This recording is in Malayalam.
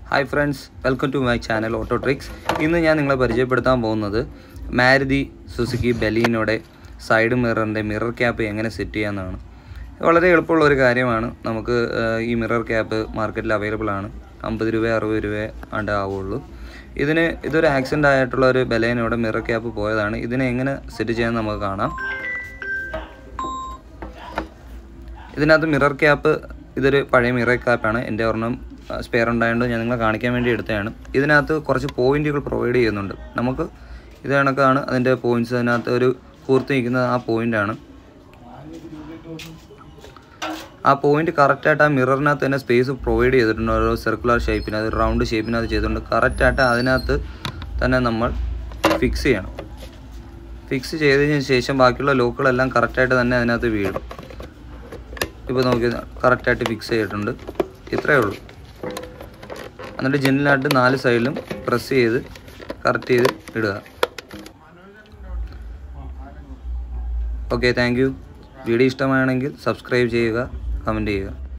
hi friends welcome to my channel auto tricks ഇന്ന് ഞാൻ നിങ്ങളെ പരിചയപ്പെടുത്താൻ പോകുന്നത് മാരുതി സുസുക്കി ബലീനോടെ സൈഡ് മിററിൻ്റെ മിറർ ക്യാപ്പ് എങ്ങനെ സെറ്റ് ചെയ്യാമെന്നാണ് വളരെ എളുപ്പമുള്ള ഒരു കാര്യമാണ് നമുക്ക് ആ, ഈ മിറർ ക്യാപ്പ് മാർക്കറ്റിൽ അവൈലബിൾ ആണ് അമ്പത് രൂപ അറുപത് രൂപ ആണ്ട് ആവുള്ളൂ ഇതിന് ഇതൊരു ആക്സിഡൻ്റ് ആയിട്ടുള്ള ഒരു ബലേനോടെ മിറർ ക്യാപ്പ് പോയതാണ് ഇതിനെ എങ്ങനെ സെറ്റ് ചെയ്യാൻ നമുക്ക് കാണാം ഇതിനകത്ത് മിറർ ക്യാപ്പ് ഇതൊരു പഴയ മിറർ ക്യാപ്പാണ് എൻ്റെ ഒരെണ്ണം സ്പെയർ ഉണ്ടായതുകൊണ്ട് ഞാൻ നിങ്ങളെ കാണിക്കാൻ വേണ്ടി എടുത്തതാണ് ഇതിനകത്ത് കുറച്ച് പോയിന്റുകൾ പ്രൊവൈഡ് ചെയ്യുന്നുണ്ട് നമുക്ക് ഇത് കണക്കാണ് അതിൻ്റെ പോയിന്റ്സ് അതിനകത്ത് ഒരു കൂർത്ത് നിൽക്കുന്നത് ആ പോയിൻ്റാണ് ആ പോയിന്റ് കറക്റ്റായിട്ട് ആ മിററിനകത്ത് തന്നെ സ്പേസ് പ്രൊവൈഡ് ചെയ്തിട്ടുണ്ട് ഓരോ സർക്കുലർ ഷേപ്പിനകത്ത് റൗണ്ട് ഷേപ്പിനകത്ത് ചെയ്തിട്ടുണ്ട് കറക്റ്റായിട്ട് അതിനകത്ത് തന്നെ നമ്മൾ ഫിക്സ് ചെയ്യണം ഫിക്സ് ചെയ്തതിന് ശേഷം ബാക്കിയുള്ള ലോക്കുകളെല്ലാം കറക്റ്റായിട്ട് തന്നെ അതിനകത്ത് വീഴും ഇപ്പോൾ നോക്കി കറക്റ്റായിട്ട് ഫിക്സ് ചെയ്തിട്ടുണ്ട് ഇത്രയേ ഉള്ളൂ എന്നിട്ട് ജെന്നിലായിട്ട് നാല് സൈഡിലും പ്രസ് ചെയ്ത് കറക്റ്റ് ചെയ്ത് ഇടുക ഓക്കെ താങ്ക് യു വീഡിയോ ഇഷ്ടമാണെങ്കിൽ സബ്സ്ക്രൈബ് ചെയ്യുക കമൻറ്റ് ചെയ്യുക